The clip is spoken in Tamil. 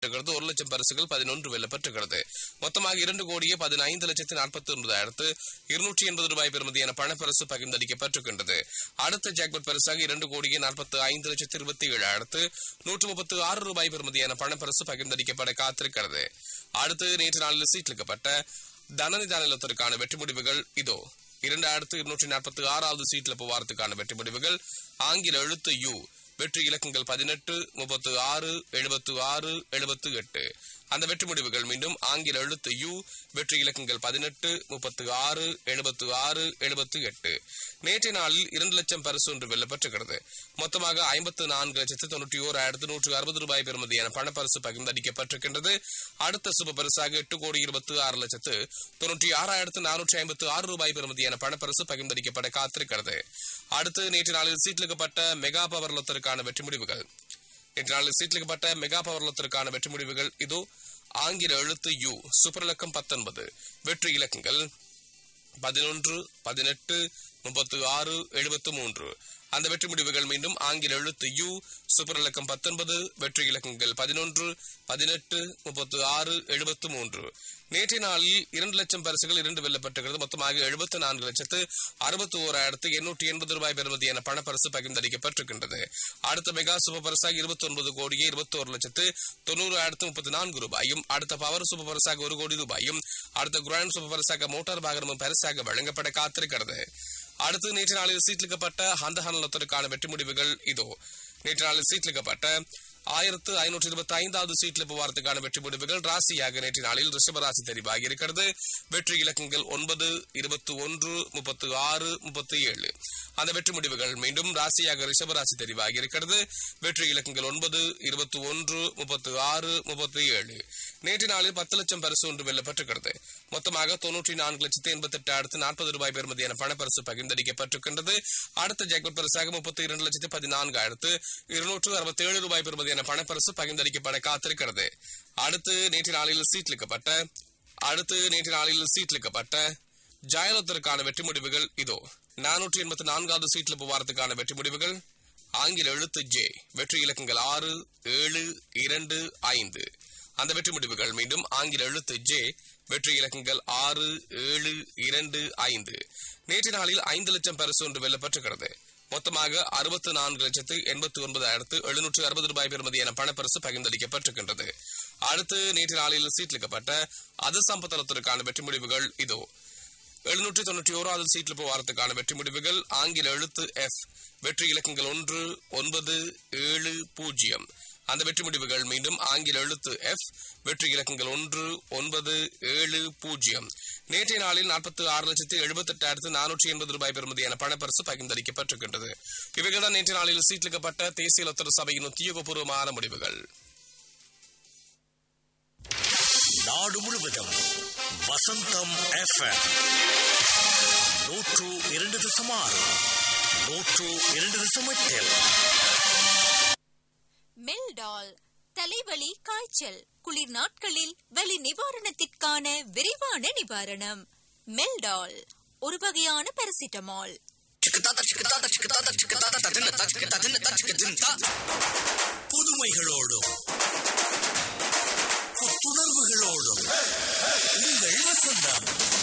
பெற்றுகிறது ஒரு லட்சம் பரிசுகள் பதினொன்று வெல்ல பெற்றுகிறது மொத்தமாக இரண்டு கோடியே பதினைந்து லட்சத்தி நாற்பத்தி ஒன்பதாயிரத்து இருநூற்றி எண்பது ரூபாய் பெறுமதியான பணப்பரிசு பகிர்ந்தளிக்கப்பட்டிருக்கின்றது அடுத்த ஜாக்பட் பரிசாக இரண்டு கோடியே நாற்பத்தி ஐந்து லட்சத்தி இருபத்தி ஏழாயிரத்து நூற்று முப்பத்து ஆறு ரூபாய் பெறுமதியான பணப்பரிசு பகிர்ந்தளிக்கப்பட காத்திருக்கிறது அடுத்து நேற்று நாளில் சீட்லிக்கப்பட்ட தனநிதான நிலத்திற்கான வெற்றி முடிவுகள் இதோ இரண்டாயிரத்து இருநூற்றி நாற்பத்தி ஆறாவது சீட்ல புவாரத்துக்கான வெற்றி முடிவுகள் ஆங்கில எழுத்து யு வெற்றி இலக்கங்கள் பதினெட்டு முப்பத்து ஆறு எழுபத்து ஆறு எழுபத்து எட்டு அந்த வெற்றி முடிவுகள் மீண்டும் ஆங்கில எழுத்து யு வெற்றி இலக்கங்கள் பதினெட்டு முப்பத்து ஆறு எழுபத்து ஆறு எழுபத்து எட்டு நேற்றைய நாளில் இரண்டு லட்சம் பரிசு ஒன்று வெல்லப்பட்டிருக்கிறது மொத்தமாக ஐம்பத்து நான்கு லட்சத்து தொண்ணூற்றி ஓராயிரத்து நூற்று அறுபது ரூபாய் பெறுமதியான பணப்பரிசு பகிர்ந்தளிக்கப்பட்டிருக்கின்றது அடுத்த சுப பரிசாக எட்டு கோடி இருபத்தி ஆறு லட்சத்து தொண்ணூற்றி ஆறாயிரத்து நானூற்றி ஐம்பத்து ஆறு ரூபாய் பெறுமதியான பணப்பரிசு பகிர்ந்தளிக்கப்பட காத்திருக்கிறது அடுத்து நேற்று நாளில் சீட்லிக்கப்பட்ட மெகா பவர் லொத்தருக்கான வெற்றி முடிவுகள் நேற்று நாளில் சீட்லிக்கப்பட்ட மெகா பவர் லொத்தருக்கான வெற்றி முடிவுகள் இதோ ஆங்கில எழுத்து யு சூப்பர் இலக்கம் பத்தொன்பது வெற்றி இலக்கங்கள் பதினொன்று பதினெட்டு முப்பத்து ஆறு எழுபத்து மூன்று அந்த வெற்றி முடிவுகள் மீண்டும் ஆங்கில எழுத்து யு சூப்பர் இலக்கம் பத்தொன்பது வெற்றி இலக்கங்கள் பதினொன்று பதினெட்டு முப்பத்து ஆறு எழுபத்து மூன்று நேற்றைய நாளில் இரண்டு லட்சம் பரிசுகள் இரண்டு வெல்லப்பட்டிருக்கிறது மொத்தமாக எழுபத்து நான்கு லட்சத்து அறுபத்தி ஓராயிரத்து எண்ணூற்றி எண்பது ரூபாய் பெறுமதியான பணப்பரிசு பகிர்ந்தளிக்கப்பட்டிருக்கின்றது அடுத்த மெகா சூப்பர் பரிசாக இருபத்தி ஒன்பது கோடியே இருபத்தி ஒரு லட்சத்து தொண்ணூறாயிரத்து முப்பத்தி நான்கு ரூபாயும் அடுத்த பவர் சூப்பர் பரிசாக ஒரு கோடி ரூபாயும் அடுத்த கிராண்ட் சூப்பர் பரிசாக மோட்டார் வாகனமும் பரிசாக வழங்கப்பட காத்திருக்கிறது அடுத்து நேற்று நாளில் சீட்லிக்கப்பட்ட ஹந்தஹனலத்திற்கான வெற்றி முடிவுகள் இதோ நேற்று நாளில் சீட்லிக்கப்பட்ட ஆயிரத்து ஐநூற்றி இருபத்தி ஐந்தாவது சீட்ல போவாரத்துக்கான வெற்றி முடிவுகள் ராசியாக நேற்று நாளில் ரிஷபராசி தெரிவாகி இருக்கிறது வெற்றி இலக்கங்கள் ஒன்பது இருபத்தி ஒன்று முப்பத்து ஆறு முப்பத்தி ஏழு அந்த வெற்றி முடிவுகள் மீண்டும் ராசியாக ரிஷபராசி தெரிவாகி இருக்கிறது வெற்றி இலக்கங்கள் ஒன்பது இருபத்தி ஒன்று முப்பத்து ஆறு முப்பத்தி ஏழு நேற்று நாளில் பத்து லட்சம் பரிசு ஒன்று வெல்லப்பட்டிருக்கிறது மொத்தமாக தொன்னூற்றி நான்கு லட்சத்து எண்பத்தி எட்டாயிரத்து நாற்பது ரூபாய் பெறுமதியான பணப்பரிசு பகிர்ந்தளிக்கப்பட்டிருக்கின்றது அடுத்த ஜாக்பட் பரிசாக முப்பத்தி இரண்டு லட்சத்து பதினான்காயிரத்து இருநூற்று அறுபத்தி ஏழு ரூபாய் பெறுமதியான பணப்பரிசு பகிர்ந்தளிக்கப்பட காத்திருக்கிறது அடுத்து நேற்று நாளில் சீட்லிக்கப்பட்ட அடுத்து நேற்று நாளில் சீட்லிக்கப்பட்ட ஜாயலத்திற்கான வெற்றி முடிவுகள் இதோ நானூற்றி எண்பத்தி நான்காவது சீட்ல போவாரத்துக்கான வெற்றி முடிவுகள் ஆங்கில எழுத்து ஜே வெற்றி இலக்கங்கள் ஆறு ஏழு இரண்டு ஐந்து அந்த வெற்றி முடிவுகள் மீண்டும் ஆங்கில எழுத்து ஜே வெற்றி இலக்கங்கள் ஆறு ஏழு இரண்டு ஐந்து நேற்று நாளில் ஐந்து லட்சம் பரிசு ஒன்று வெல்லப்பட்டிருக்கிறது மொத்தமாக அறுபத்து நான்கு லட்சத்து எண்பத்தி ஒன்பதாயிரத்து எழுநூற்று அறுபது ரூபாய் பெறுமதியான பணப்பரிசு பகிர்ந்தளிக்கப்பட்டிருக்கின்றது அடுத்து நேற்று நாளில் சீட்லிக்கப்பட்ட அது சம்பத்தலத்திற்கான வெற்றி முடிவுகள் இதோ எழுநூற்றி தொண்ணூற்றி ஓராவது சீட்ல போவாரத்துக்கான வெற்றி முடிவுகள் ஆங்கில எழுத்து எஃப் வெற்றி இலக்கங்கள் ஒன்று ஒன்பது ஏழு பூஜ்ஜியம் அந்த வெற்றி முடிவுகள் மீண்டும் ஆங்கில எழுத்து எஃப் வெற்றி இலக்கங்கள் ஒன்று ஒன்பது ஏழு பூஜ்ஜியம் நேற்றைய நாளில் நாற்பத்தி ஆறு லட்சத்து எழுபத்தி எட்டாயிரத்து நானூற்றி எண்பது ரூபாய் பெறுமதியான பணப்பரிசு பகிர்ந்தளிக்கப்பட்டிருக்கின்றது இவைகள் தான் நேற்றைய நாளில் சீட்லிக்கப்பட்ட தேசிய லொத்தர சபையின் உத்தியோகபூர்வமான முடிவுகள் நாடு முழுவதும் வசந்தம் எஃப்எம் நூற்று இரண்டு தசம் ஆறு நூற்று இரண்டு தசம் எட்டில் மெல்டால் தலைவலி காய்ச்சல் குளிர் நாட்களில் வலி நிவாரணத்திற்கான விரைவான நிவாரணம் மெல்டால் ஒரு வகையான பாராசிட்டமால் புதுமைகளோடும் புத்துணர்வுகளோடும் உங்கள் வசந்தம்